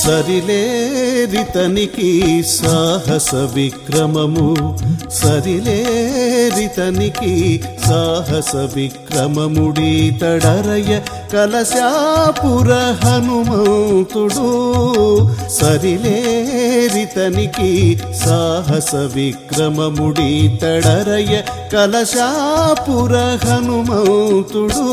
సరిలేరితనికి సాహస విక్రమము సరిలేరితనికి సాహస విక్రమముడి తడరయ కలశాపుర హనుమంతుడు సరిలేరితనికి సాహస విక్రమముడి తడరయ కలశాపుర హనుమంతుడు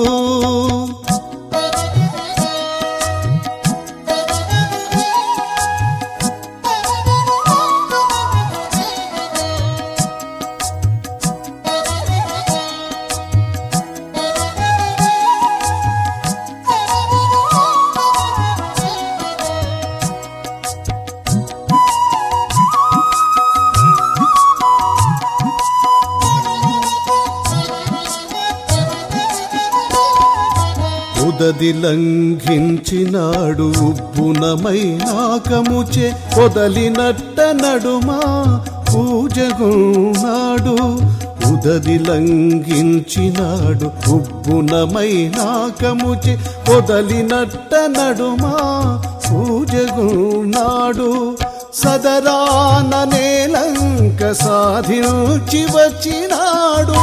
ఉదది లంఘించినాడు ఉబ్బునమై నాకముచే పొదలినట్ట నడుమా పూజగున్నాడు ఉదది లంఘించినాడు ఉబ్బునమై నాకముచే పొదలినట్ట నడుమా పూజగున్నాడు సదరాన నేలంక సాధించి వచ్చినాడు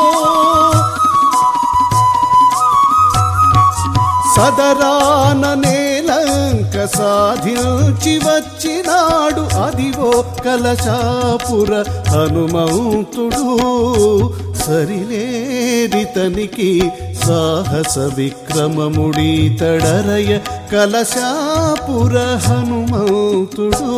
సదరాన నేలంక సాధించి వచ్చినాడు అదివో కలశాపుర హనుమంతుడు సరిలేరితనికి సాహస విక్రమముడి తడరయ కలశాపుర హనుమంతుడు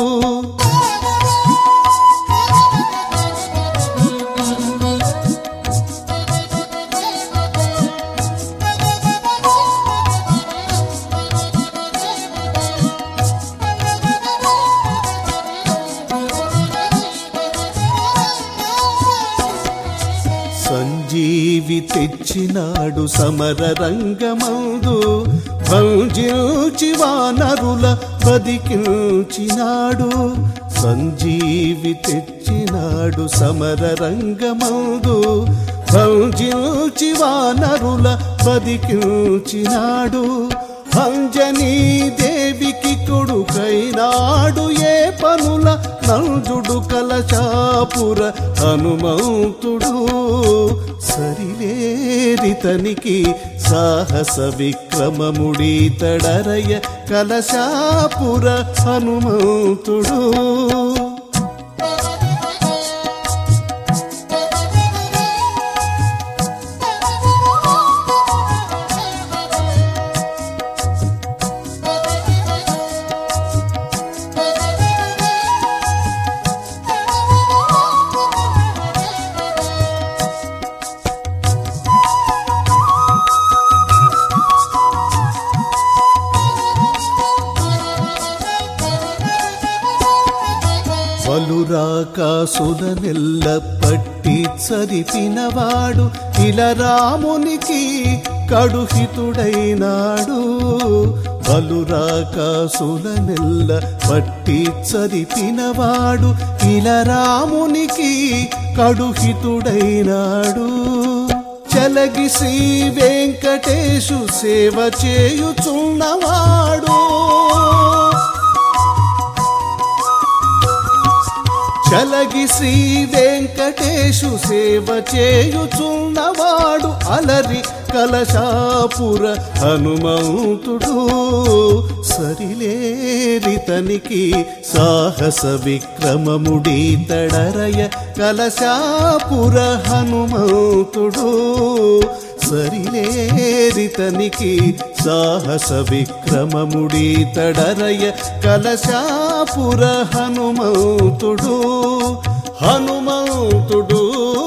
సంజీవి తెచ్చినాడు సమర రంగమందు భంజించి వానరుల బదికించినాడు సంజీవి తెచ్చినాడు సమర రంగమందు భంజించి వానరుల బదికించినాడు అంజనీ దేవికి కొడుకైనాడు ఏ పనుల నంజుడు కలశాపుర హనుమంతుడు సరిలేరితనికి సాహస విక్రమముడి తడరయ కలశాపుర హనుమంతుడు వలురాకాసుల నెల్ల పట్టి చరిపినవాడు ఇలా రామునికి కడుహితుడైనాడు బలురాకాసుల నెల్ల పట్టి చరిపినవాడు ఇలా రామునికి కడుహితుడైనాడు చలగి శ్రీ వెంకటేశు సేవ చేయుచున్నవాడు చలగి శ్రీ వెంకటేశు సేవ చేయుచున్నవాడు అలరి కలశాపుర హనుమంతుడు సరిలేరితనికి సాహస విక్రమముడి తడరయ కలశాపుర హనుమంతుడు సరిలేరితనికి సాహస విక్రమముడి తడరయ కలశాపుర హనుమంతుడు హనుమంతుడు